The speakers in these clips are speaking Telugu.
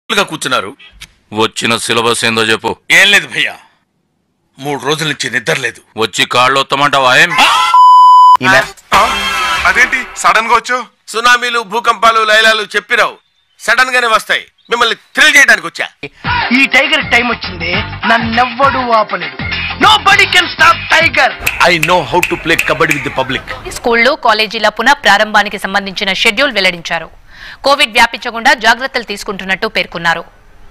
గా కూర్చున్నారు వచ్చిన సిలబస్ ఏందో చెప్పు ఏం లేదు భయ్యా మూడు రోజుల నుంచి నిద్ర లేదు వచ్చి కాళ్ళు వస్తామంటావా ఏం ఆ, అదేంటి సడన్ గా వచ్చావు సునామీలు భూకంపాలు లైలాలు చెప్పిరావు సడన్ గానే వస్తాయి మిమ్మల్ని థ్రిల్ చేయడానికి వచ్చా ఈ టైగర్ టైం వచ్చింది నన్నెవ్వడు ఆపలేడు nobody can stop tiger I know how to play kabaddi with the public స్కూళ్లు కాలేజీల పునః ప్రారంభానికి సంబంధించిన షెడ్యూల్ వెల్లడించారు కోవిడ్ వ్యాపించకుండా జాగ్రత్తలు తీసుకుంటున్నట్టు పేర్కొన్నారు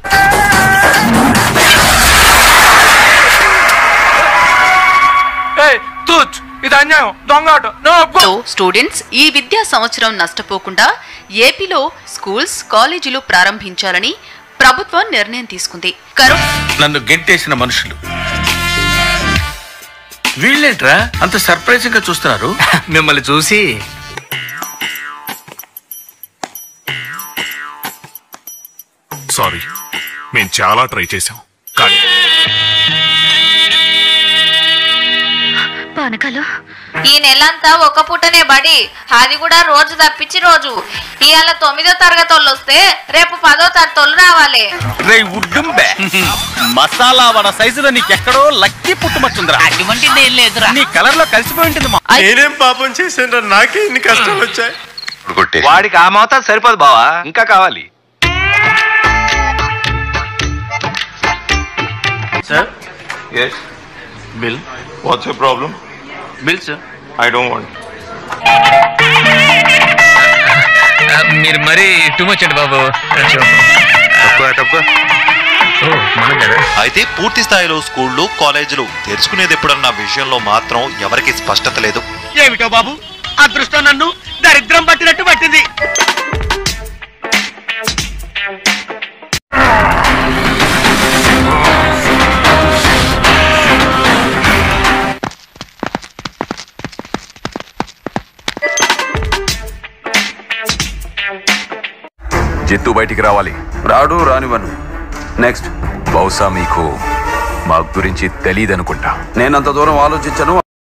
ఇది అన్యాయం దొంగ ఆట నో తో స్టూడెంట్స్ ఈ విద్యా సంవత్సరం నష్టపోకుండా ఏపీలో స్కూల్స్ కాలేజీలు ప్రారంభించాలని ప్రభుత్వం నిర్ణయం తీసుకుంది కరో నన్ను గెంటేసిన మనుషులు వీళ్ళేంట్రా అంత సర్ప్రైజింగ్ గా చూస్తున్నారు మిమ్మల్ని చూసి సారీ మేము చాలా ట్రై చేసాం కానీ పానకాలు ఈ నెలంతా ఒక పూటనే బడి అది కూడా రోజు తప్పించి రోజు ఇవాళ తొమ్మిదో తరగతి వాళ్ళు వస్తే రేపు పదో తరగతి వాళ్ళు రావాలి రే ఉడ్డుంబే మసాలా వడ సైజులో నీకెక్కడో లక్కీ పుట్టుమచ్చుందిరా అటువంటిది ఏం లేదురా నీ కలర్ లో కలిసిపోయి ఉంటుంది మా నేనేం పాపం చేశాను నాకే ఇన్ని కష్టాలు వచ్చాయి వాడికి ఆ మోతాదు సరిపోదు బావా ఇంకా కావాలి sir yes bill what's your problem bill sir I don't want మీరు మరీ టూ మచ్ అండి బాబు అయితే పూర్తి స్థాయిలో స్కూళ్లు కాలేజీలు తెరుచుకునేది ఎప్పుడన్న విషయంలో మాత్రం ఎవరికి స్పష్టత లేదు ఏమిటో బాబు అదృష్టం నన్ను దరిద్రం పట్టినట్టు పట్టింది జిత్తు బయటికి రావాలి రాడు రానివను నెక్స్ట్ బహుశా మీకు మా గురించి తెలియదనుకుంటా నేనంత దూరం ఆలోచించను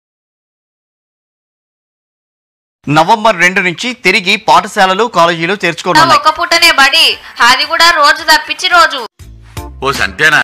నవంబర్ రెండు నుంచి తిరిగి పాఠశాలలు కాలేజీలు తెరుచుకోనున్నాయి ఒక పూటనే బడి అది కూడా రోజు తప్పించి రోజు ఓ సంతేనా